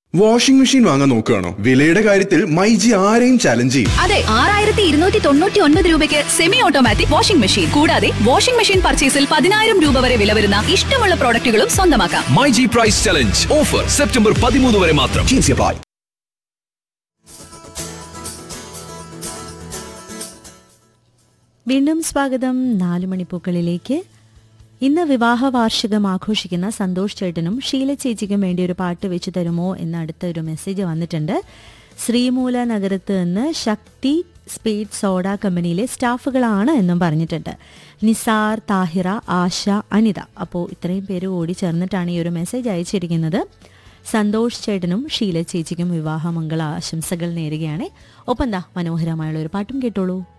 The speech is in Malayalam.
വാഷിംഗ് മെഷീൻ വാങ്ങാൻ നോക്കുകയാണോ വിലയുടെ കാര്യത്തിൽ മൈജി ആരെയും ചലഞ്ച് ചെയ്യും അതെ ആറായിരത്തി ഇരുന്നൂറ്റി തൊണ്ണൂറ്റി ഒൻപത് രൂപയ്ക്ക് സെമി ഓട്ടോമാറ്റിക് വാഷിംഗ് മെഷീൻ കൂടാതെ വാഷിംഗ് മെഷീൻ പർച്ചേസിൽ പതിനായിരം രൂപ വരെ വില വരുന്ന ഇഷ്ടമുള്ള പ്രോഡക്റ്റുകളും സ്വന്തമാക്കാം my G price challenge offer September പതിമൂന്ന് വരെ മാത്രം വീണ്ടും സ്വാഗതം നാല് മണിപ്പൂക്കളിലേക്ക് ഇന്ന് വിവാഹ വാർഷികം ആഘോഷിക്കുന്ന സന്തോഷ് ചേട്ടനും ഷീല ചേച്ചിക്കും വേണ്ടി ഒരു പാട്ട് വെച്ച് തരുമോ എന്ന അടുത്ത ഒരു മെസ്സേജ് വന്നിട്ടുണ്ട് ശ്രീമൂല നഗരത്ത് നിന്ന് ശക്തി സ്പീഡ് സോഡ കമ്പനിയിലെ സ്റ്റാഫുകളാണ് എന്നും പറഞ്ഞിട്ടുണ്ട് നിസാർ താഹിറ ആശ അനിത അപ്പോൾ ഇത്രയും പേര് ഓടി ചേർന്നിട്ടാണ് ഈ ഒരു മെസ്സേജ് അയച്ചിരിക്കുന്നത് സന്തോഷ് ചേട്ടനും ഷീല ചേച്ചിക്കും വിവാഹമംഗള ആശംസകൾ നേരുകയാണ് ഒപ്പം എന്താ മനോഹരമായുള്ള ഒരു പാട്ടും കേട്ടോളൂ